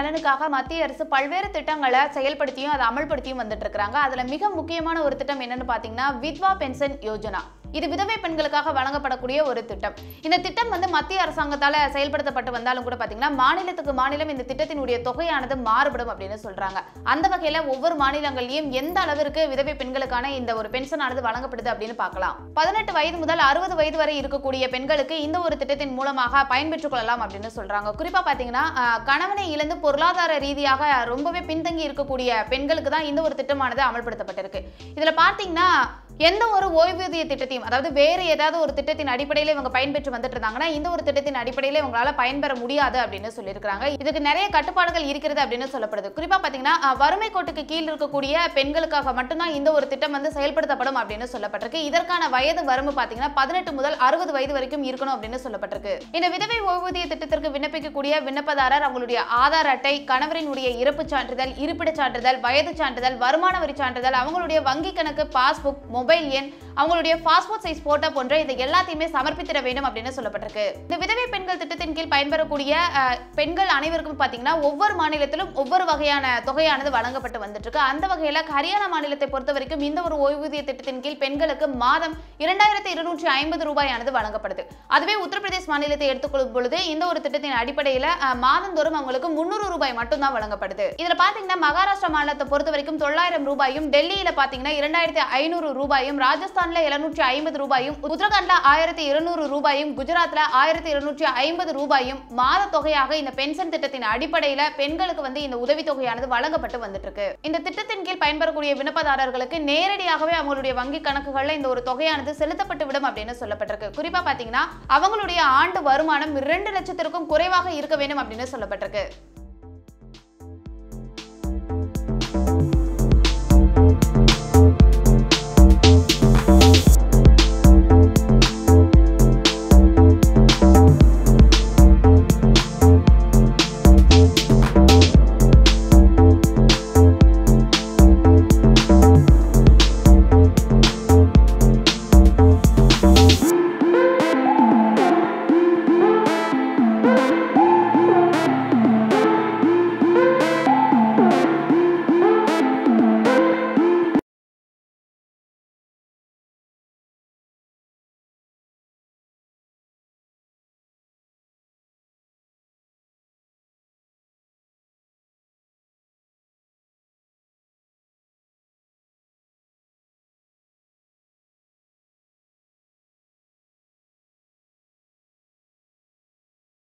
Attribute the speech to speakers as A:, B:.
A: நலனுக்காக மத்திய அரசு பல்வேறு திட்டங்களை செயல்படுத்தியும் அதை அமல்படுத்தியும் வந்துட்டு இருக்காங்க அதுல மிக முக்கியமான ஒரு திட்டம் என்னன்னு பாத்தீங்கன்னா வித்வா பென்ஷன் யோஜனா இது விதவை பெண்களுக்காக வழங்கப்படக்கூடிய ஒரு திட்டம் இந்த திட்டம் வந்து மத்திய அரசாங்கத்தால செயல்படுத்தப்பட்டு வந்தாலும் கூட பாத்தீங்கன்னா மாநிலத்துக்கு மாநிலம் இந்த திட்டத்தினுடைய தொகையானது மாறுபடும் அப்படின்னு சொல்றாங்க அந்த வகையில ஒவ்வொரு மாநிலங்கள்லயும் எந்த அளவிற்கு விதவை பெண்களுக்கான இந்த ஒரு பென்ஷன் ஆனது வழங்கப்படுது அப்படின்னு பார்க்கலாம் பதினெட்டு வயது முதல் அறுபது வயது வரை இருக்கக்கூடிய பெண்களுக்கு இந்த ஒரு திட்டத்தின் மூலமாக பயன்பெற்றுக் கொள்ளலாம் அப்படின்னு சொல்றாங்க குறிப்பா பாத்தீங்கன்னா ஆஹ், கணவனை இழந்து பொருளாதார ரீதியாக ரொம்பவே பின்தங்கி இருக்கக்கூடிய பெண்களுக்கு தான் இந்த ஒரு திட்டமானது அமல்படுத்தப்பட்டிருக்கு இதுல பாத்தீங்கன்னா எந்த ஒரு ஓய்வூதிய திட்டத்தையும் அதாவது வேறு ஏதாவது ஒரு திட்டத்தின் அடிப்படையில் இவங்க பயன்பெற்று வந்துட்டு இருந்தாங்கன்னா இந்த ஒரு திட்டத்தின் அடிப்படையில் இவங்களால பயன்பெற முடியாது அப்படின்னு சொல்லியிருக்காங்க இதுக்கு நிறைய கட்டுப்பாடுகள் இருக்கிறது அப்படின்னு சொல்லப்படுது குறிப்பா பாத்தீங்கன்னா அஹ், வறுமை கோட்டுக்கு கீழ் இருக்கக்கூடிய பெண்களுக்காக மட்டும்தான் இந்த ஒரு திட்டம் வந்து செயல்படுத்தப்படும் அப்படின்னு சொல்லப்பட்டிருக்கு இதற்கான வயது வரம்பு பாத்தீங்கன்னா பதினெட்டு முதல் அறுபது வயது வரைக்கும் இருக்கணும் அப்படின்னு சொல்லப்பட்டிருக்கு இந்த விதவை ஓய்வூதிய திட்டத்திற்கு விண்ணப்பிக்கக்கூடிய விண்ணப்பதாரர் அவங்களுடைய ஆதார் அட்டை கணவரினுடைய இறப்புச் சான்றிதழ் இருப்பிடச் சான்றிதழ் வயது சான்றிதழ் வருமான வரி சான்றிதழ் அவங்களுடைய வங்கி கணக்கு பாஸ்புக் மொபைல் எண் அவங்களுடைய பாஸ்போர்ட் சைஸ் போட்டோ போன்ற இது எல்லாத்தையுமே சமர்ப்பித்திட வேண்டும் அப்படின்னு சொல்லப்பட்டிருக்கு இந்த விதவை பெண்கள் திட்டத்தின் கீழ் பயன்பெறக்கூடிய அஹ், பெண்கள் அனைவருக்கும் பாத்தீங்கன்னா ஒவ்வொரு மாநிலத்திலும் ஒவ்வொரு வகையான தொகையானது வழங்கப்பட்டு வந்துட்டு இருக்கு அந்த வகையில ஹரியானா மாநிலத்தை பொறுத்த வரைக்கும் இந்த ஒரு ஓய்வூதிய திட்டத்தின் கீழ் பெண்களுக்கு மாதம் இரண்டாயிரத்தி இருநூற்றி ஐம்பது ரூபாயானது வழங்கப்படுது அதுவே உத்தரப்பிரதேஷ் மாநிலத்தை எடுத்துக்கொள்ளும் பொழுது இந்த ஒரு திட்டத்தின் அடிப்படையில அஹ், மாதந்தோறும் அவங்களுக்கு முன்னூறு ரூபாய் மட்டும்தான் வழங்கப்படுது இதுல பாத்தீங்கன்னா மகாராஷ்டிரா மாநிலத்தை பொறுத்த வரைக்கும் தொள்ளாயிரம் ரூபாயும் டெல்லியில பாத்தீங்கன்னா இரண்டாயிரத்தி ஐநூறு ரூபாயும் ராஜஸ்தான்ல எழுநூற்றி ஐம்பது ரூபாயும் உத்தரகாண்ட்ல ஆயிரத்தி இருநூறு ரூபாயும் குஜராத்ல ஆயிரத்தி இருநூற்றி ஐம்பது ரூபாயும் மாத தொகையாக இந்த பென்ஷன் திட்டத்தின் அடிப்படையில பெண்களுக்கு வந்து இந்த உதவித்தொகையானது வழங்கப்பட்டு வந்துட்டு இருக்கு இந்த திட்டத்தின் கீழ் பயன்பெறக்கூடிய விண்ணப்பதாரர்களுக்கு நேரடியாகவே அவங்களுடைய வங்கி கணக்குகள்ல இந்த ஒரு தொகையானது செலுத்தப்பட்டு விடும் அப்படின்னு சொல்லப்பட்டிருக்கு குறிப்பா பாத்தீங்கன்னா அவங்களுடைய ஆண்டு வருமானம் இரண்டு லட்சத்திற்கும் குறைவாக இருக்க வேண்டும் அப்படின்னு சொல்லப்பட்டிருக்கு